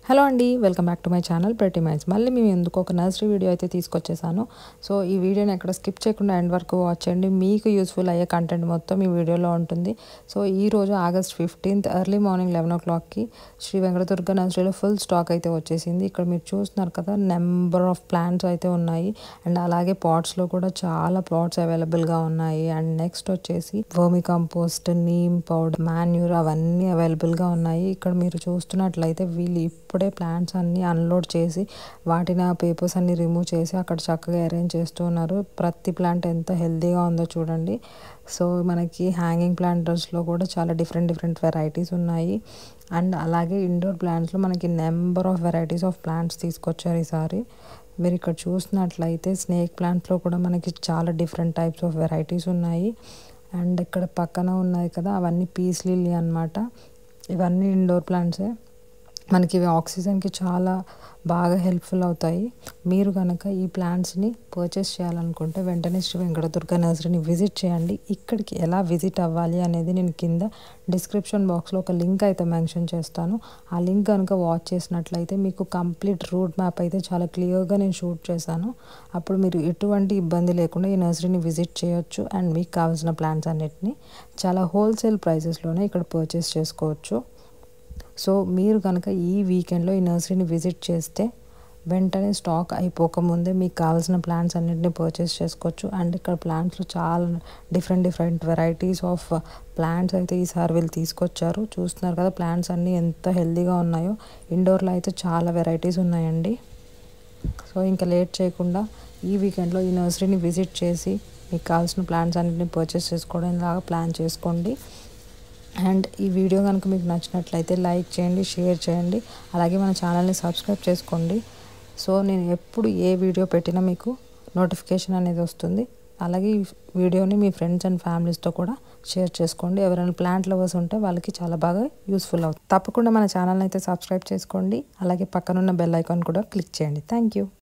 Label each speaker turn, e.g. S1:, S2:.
S1: hello అండి welcome back to my channel ప్రతి మైన్స్ మళ్ళీ మేము ఎందుకు ఒక నర్సరీ వీడియో అయితే తీసుకొచ్చేసాను సో ఈ వీడియోని ఎక్కడ స్కిప్ చేయకుండా ఎండ్ వరకు వాచ్ చేయండి మీకు యూస్ఫుల్ అయ్యే కంటెంట్ మొత్తం ఈ వీడియోలో ఉంటుంది సో ఈ రోజు August fifteenth early morning eleven ఓ క్లాక్కి శ్రీ వెంకటదుర్గ నర్సరీలో ఫుల్ స్టాక్ అయితే వచ్చేసింది ఇక్కడ మీరు చూస్తున్నారు కదా నెంబర్ ఆఫ్ ప్లాంట్స్ అయితే ఉన్నాయి అండ్ అలాగే పాట్స్లో కూడా చాలా ప్లాట్స్ అవైలబుల్గా ఉన్నాయి అండ్ నెక్స్ట్ వచ్చేసి vermicompost neem powder manure అవన్నీ అవైలబుల్గా ఉన్నాయి ఇక్కడ మీరు చూస్తున్నట్లయితే వీళ్ళు ఇప్పుడే ప్లాంట్స్ అన్ని అన్లోడ్ చేసి వాటిని ఆ పేపర్స్ అన్ని రిమూవ్ చేసి అక్కడ చక్కగా అరేంజ్ చేస్తూ ఉన్నారు ప్రతి ప్లాంట్ ఎంత హెల్తీగా ఉందో చూడండి సో మనకి హ్యాంగింగ్ ప్లాంటర్స్లో కూడా చాలా డిఫరెంట్ డిఫరెంట్ వెరైటీస్ ఉన్నాయి అండ్ అలాగే ఇండోర్ ప్లాంట్స్లో మనకి number of varieties of plants తీసుకొచ్చారు ఈసారి మీరు ఇక్కడ చూసినట్లయితే స్నేక్ ప్లాంట్లో కూడా మనకి చాలా డిఫరెంట్ టైప్స్ ఆఫ్ వెరైటీస్ ఉన్నాయి అండ్ ఇక్కడ పక్కన ఉన్నాయి కదా అవన్నీ పీస్ లిల్లీ అనమాట ఇవన్నీ ఇండోర్ ప్లాంట్సే మనకి ఇవి ఆక్సిజన్కి చాలా బాగా హెల్ప్ఫుల్ అవుతాయి మీరు కనుక ఈ ప్లాంట్స్ని పర్చేస్ చేయాలనుకుంటే వెంటనే శ్రీ వెంకటదుర్గ నర్సరీని విజిట్ చేయండి ఇక్కడికి ఎలా విజిట్ అవ్వాలి అనేది నేను కింద డిస్క్రిప్షన్ బాక్స్లో ఒక లింక్ అయితే మెన్షన్ చేస్తాను ఆ లింక్ కనుక వాచ్ చేసినట్లయితే మీకు కంప్లీట్ రూట్ మ్యాప్ అయితే చాలా క్లియర్గా నేను షూట్ చేశాను అప్పుడు మీరు ఎటువంటి ఇబ్బంది లేకుండా ఈ నర్సరీని విజిట్ చేయొచ్చు అండ్ మీకు కావాల్సిన ప్లాంట్స్ అన్నిటిని చాలా హోల్సేల్ ప్రైసెస్లోనే ఇక్కడ పర్చేస్ చేసుకోవచ్చు సో మీరు కనుక ఈ వీకెండ్లో ఈ నర్సరీని విజిట్ చేస్తే వెంటనే స్టాక్ అయిపోకముందే మీకు కావాల్సిన ప్లాంట్స్ అన్నింటినీ పర్చేస్ చేసుకోవచ్చు అండ్ ఇక్కడ ప్లాంట్స్లో చాలా different different varieties of plants అయితే ఈసారి వీళ్ళు తీసుకొచ్చారు చూస్తున్నారు కదా ప్లాంట్స్ అన్నీ ఎంత హెల్తీగా ఉన్నాయో ఇండోర్లో అయితే చాలా వెరైటీస్ ఉన్నాయండి సో ఇంకా లేట్ చేయకుండా ఈ వీకెండ్లో ఈ నర్సరీని విజిట్ చేసి మీకు కావాల్సిన ప్లాంట్స్ అన్నింటినీ పర్చేస్ చేసుకోవడం లాగా ప్లాన్ చేసుకోండి అండ్ ఈ వీడియో కనుక మీకు నచ్చినట్లయితే లైక్ చేయండి షేర్ చేయండి అలాగే మన ఛానల్ని సబ్స్క్రైబ్ చేసుకోండి సో నేను ఎప్పుడు ఏ వీడియో పెట్టినా మీకు నోటిఫికేషన్ అనేది వస్తుంది అలాగే ఈ వీడియోని మీ ఫ్రెండ్స్ అండ్ ఫ్యామిలీస్తో కూడా షేర్ చేసుకోండి ఎవరైనా ప్లాంట్ లవర్స్ ఉంటే వాళ్ళకి చాలా బాగా యూస్ఫుల్ అవుతుంది తప్పకుండా మన ఛానల్ని అయితే సబ్స్క్రైబ్ చేసుకోండి అలాగే పక్కనున్న బెల్ ఐకాన్ కూడా క్లిక్ చేయండి థ్యాంక్ యూ